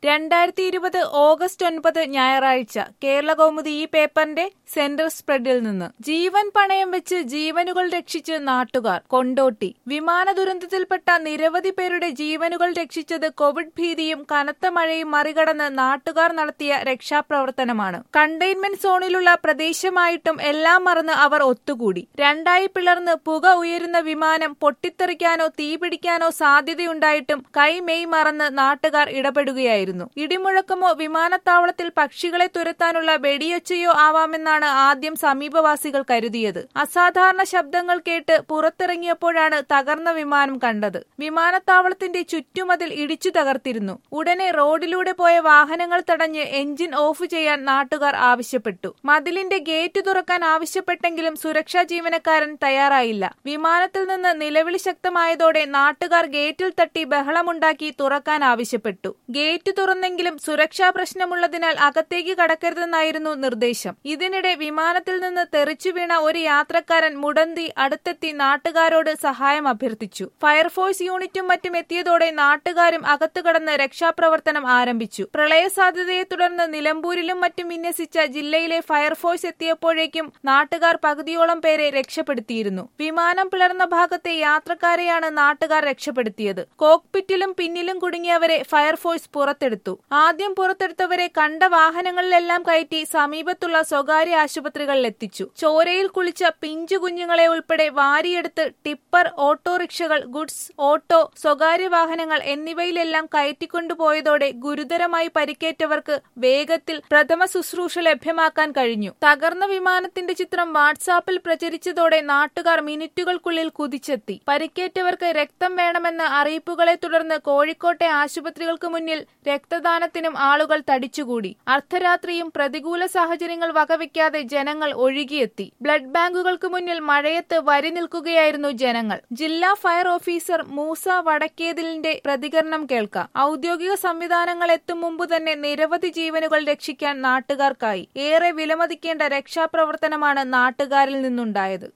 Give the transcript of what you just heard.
രണ്ടായിരത്തി ഇരുപത് ഓഗസ്റ്റ് ഒൻപത് ഞായറാഴ്ച കേരള കൗമുദി ഈ പേപ്പറിന്റെ സെന്റർ സ്പ്രെഡിൽ നിന്ന് ജീവൻ പണയം വെച്ച് ജീവനുകൾ രക്ഷിച്ച് നാട്ടുകാർ കൊണ്ടോട്ടി വിമാന ദുരന്തത്തിൽപ്പെട്ട നിരവധി പേരുടെ ജീവനുകൾ രക്ഷിച്ചത് കോവിഡ് ഭീതിയും കനത്ത മഴയും മറികടന്ന് നാട്ടുകാർ നടത്തിയ രക്ഷാപ്രവർത്തനമാണ് കണ്ടെയ്ൻമെന്റ് സോണിലുള്ള പ്രദേശമായിട്ടും എല്ലാം മറന്ന് അവർ ഒത്തുകൂടി രണ്ടായി പിളർന്ന് പുക ഉയരുന്ന വിമാനം പൊട്ടിത്തെറിക്കാനോ തീപിടിക്കാനോ സാധ്യതയുണ്ടായിട്ടും കൈ മെയ് മറന്ന് നാട്ടുകാർ ഇടപെടുകയായിരുന്നു ഇടിമുഴക്കമോ വിമാനത്താവളത്തിൽ പക്ഷികളെ തുരത്താനുള്ള വെടിയൊച്ചയോ ആവാമെന്നാണ് ആദ്യം സമീപവാസികൾ കരുതിയത് അസാധാരണ ശബ്ദങ്ങൾ കേട്ട് പുറത്തിറങ്ങിയപ്പോഴാണ് തകർന്ന വിമാനം കണ്ടത് വിമാനത്താവളത്തിന്റെ ചുറ്റുമതിൽ ഇടിച്ചു തകർത്തിരുന്നു ഉടനെ റോഡിലൂടെ പോയ വാഹനങ്ങൾ തടഞ്ഞ് എഞ്ചിൻ ഓഫ് ചെയ്യാൻ നാട്ടുകാർ ആവശ്യപ്പെട്ടു മതിലിന്റെ ഗേറ്റ് തുറക്കാൻ ആവശ്യപ്പെട്ടെങ്കിലും സുരക്ഷാ ജീവനക്കാരൻ തയ്യാറായില്ല വിമാനത്തിൽ നിന്ന് നിലവിളി ശക്തമായതോടെ നാട്ടുകാർ ഗേറ്റിൽ തട്ടി ബഹളമുണ്ടാക്കി തുറക്കാൻ ആവശ്യപ്പെട്ടു ഗേറ്റ് തുറന്നെങ്കിലും സുരക്ഷാ പ്രശ്നമുള്ളതിനാൽ അകത്തേക്ക് കടക്കരുതെന്നായിരുന്നു നിർദ്ദേശം ഇതിനിടെ വിമാനത്തിൽ നിന്ന് തെറിച്ചു വീണ ഒരു യാത്രക്കാരൻ മുടന്തി അടുത്തെത്തി നാട്ടുകാരോട് സഹായം അഭ്യർത്ഥിച്ചു ഫയർഫോഴ്സ് യൂണിറ്റും മറ്റും എത്തിയതോടെ നാട്ടുകാരും അകത്തു കടന്ന് രക്ഷാപ്രവർത്തനം ആരംഭിച്ചു പ്രളയ സാധ്യതയെ തുടർന്ന് നിലമ്പൂരിലും മറ്റും വിന്യസിച്ച ജില്ലയിലെ ഫയർഫോഴ്സ് എത്തിയപ്പോഴേക്കും നാട്ടുകാർ പകുതിയോളം പേരെ രക്ഷപ്പെടുത്തിയിരുന്നു വിമാനം പിളർന്ന ഭാഗത്തെ യാത്രക്കാരെയാണ് നാട്ടുകാർ രക്ഷപ്പെടുത്തിയത് കോക്പിറ്റിലും പിന്നിലും കുടുങ്ങിയവരെ ഫയർഫോഴ്സ് പുറത്തെടുത്തു ആദ്യം പുറത്തെടുത്തവരെ കണ്ട വാഹനങ്ങളിലെല്ലാം കയറ്റി സമീപത്തുള്ള സ്വകാര്യ ആശുപത്രികളിൽ എത്തിച്ചു ചോരയിൽ കുളിച്ച പിഞ്ചു കുഞ്ഞുങ്ങളെ ഉൾപ്പെടെ വാരിയെടുത്ത് ടിപ്പർ ഓട്ടോറിക്ഷകൾ ഗുഡ്സ് ഓട്ടോ സ്വകാര്യ വാഹനങ്ങൾ എന്നിവയിലെല്ലാം കയറ്റിക്കൊണ്ടുപോയതോടെ ഗുരുതരമായി പരിക്കേറ്റവർക്ക് വേഗത്തിൽ പ്രഥമ ശുശ്രൂഷ ലഭ്യമാക്കാൻ കഴിഞ്ഞു തകർന്ന വിമാനത്തിന്റെ ചിത്രം വാട്സാപ്പിൽ പ്രചരിച്ചതോടെ നാട്ടുകാർ മിനിറ്റുകൾക്കുള്ളിൽ കുതിച്ചെത്തി പരിക്കേറ്റവർക്ക് രക്തം വേണമെന്ന അറിയിപ്പുകളെ തുടർന്ന് കോഴിക്കോട്ടെ ആശുപത്രികൾക്ക് മുന്നിൽ രക്തദാനത്തിനും ആളുകൾ തടിച്ചുകൂടി അർദ്ധരാത്രിയും പ്രതികൂല സാഹചര്യങ്ങൾ വകവയ്ക്കാതെ ജനങ്ങൾ ഒഴുകിയെത്തി ബ്ലഡ് ബാങ്കുകൾക്ക് മുന്നിൽ മഴയത്ത് വരി നിൽക്കുകയായിരുന്നു ജനങ്ങൾ ജില്ലാ ഫയർ ഓഫീസർ മൂസ വടക്കേതിലിന്റെ പ്രതികരണം കേൾക്കാം ഔദ്യോഗിക സംവിധാനങ്ങൾ എത്തും മുമ്പ് തന്നെ നിരവധി ജീവനുകൾ രക്ഷിക്കാൻ നാട്ടുകാർക്കായി ഏറെ വിലമതിക്കേണ്ട രക്ഷാപ്രവർത്തനമാണ് നാട്ടുകാരിൽ നിന്നുണ്ടായത്